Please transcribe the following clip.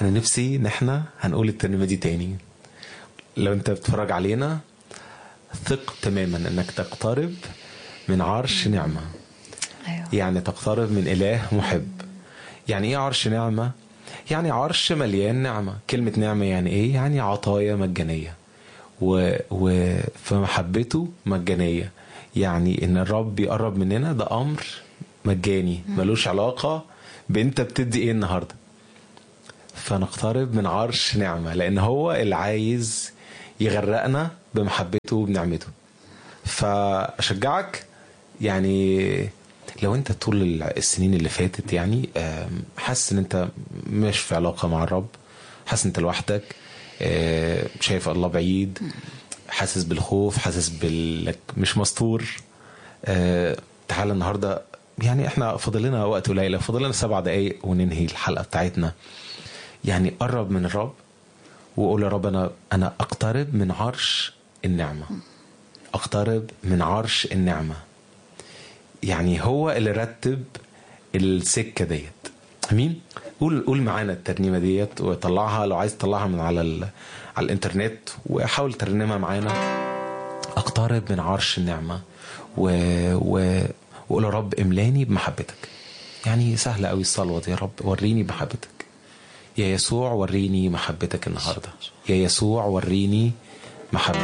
انا نفسي ان احنا هنقول الترنيمه دي تاني لو انت بتتفرج علينا ثق تماما انك تقترب من عرش نعمه ايوه يعني تقترب من إله محب يعني إيه عرش نعمة؟ يعني عرش مليان نعمة كلمة نعمة يعني إيه؟ يعني عطايا مجانية و... و... فمحبته مجانية يعني إن الرب يقرب مننا ده أمر مجاني ملوش علاقة بأنت بتدي إيه النهاردة فنقترب من عرش نعمة لأن هو اللي عايز يغرقنا بمحبته وبنعمته فأشجعك يعني لو انت طول السنين اللي فاتت يعني آم، حاسس ان انت مش في علاقة مع الرب حاسس انت لوحدك آه، شايف الله بعيد حاسس بالخوف حاسس بالك مش مستور آه، تعالى النهارده يعني احنا فاضل لنا وقت قليل فاضل لنا سبع دقايق وننهي الحلقه بتاعتنا يعني قرب من الرب وقول يا رب انا انا اقترب من عرش النعمه اقترب من عرش النعمه يعني هو اللي رتب السكه ديت امين قول قول معانا الترنيمه ديت وطلعها لو عايز تطلعها من على ال... على الانترنت وحاول ترنمها معانا اقترب من عرش النعمه و... و... وقول يا رب املاني بمحبتك يعني سهله قوي الصلوه دي يا رب وريني محبتك يا يسوع وريني محبتك النهارده يا يسوع وريني محبتك